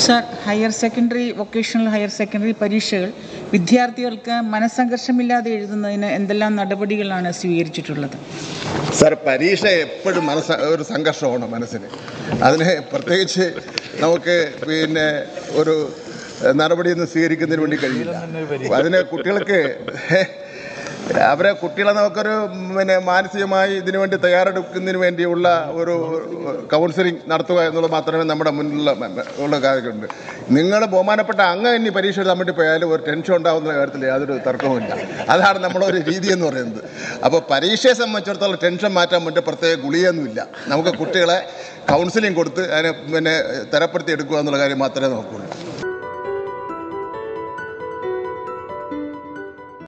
sir higher secondary vocational higher secondary പരീക്ഷകൾ വിദ്യാർത്ഥികൾക്ക് മനസ്സംഘർഷമില്ലാതെ എഴുതുന്നതിന് എന്തെല്ലാം നടപടികളാണ് സ്വീകരിച്ചിട്ടുള്ളത് സാർ പരീക്ഷ എപ്പോഴും മനസ്സ് ഒരു സംഘർഷമാണ് മനസ്സിന് അതിന് പ്രത്യേകിച്ച് നമുക്ക് പിന്നെ ഒരു നടപടിയൊന്നും സ്വീകരിക്കുന്നതിന് വേണ്ടി കഴിയില്ല അതിന് കുട്ടികൾക്ക് അവരെ കുട്ടികളെ നമുക്കൊരു പിന്നെ മാനസികമായി ഇതിനു വേണ്ടി തയ്യാറെടുക്കുന്നതിന് വേണ്ടിയുള്ള ഒരു കൗൺസിലിംഗ് നടത്തുക എന്നുള്ളത് മാത്രമേ നമ്മുടെ മുന്നിലുള്ള ഉള്ള കാര്യമുണ്ട് നിങ്ങൾ ബഹുമാനപ്പെട്ട അങ്ങ് ഇനി പരീക്ഷ എഴുതാൻ വേണ്ടി പോയാലും ഒരു ടെൻഷൻ ഉണ്ടാകുന്ന കാര്യത്തിൽ യാതൊരു തർക്കവുമില്ല അതാണ് നമ്മുടെ ഒരു രീതി എന്ന് പറയുന്നത് അപ്പോൾ പരീക്ഷയെ സംബന്ധിച്ചിടത്തോളം ടെൻഷൻ മാറ്റാൻ വേണ്ടി പ്രത്യേക ഗുളിയൊന്നുമില്ല നമുക്ക് കുട്ടികളെ കൗൺസിലിംഗ് കൊടുത്ത് അതിനെ പിന്നെ തരപ്പെടുത്തി എടുക്കുക എന്നുള്ള കാര്യം മാത്രമേ നോക്കുള്ളൂ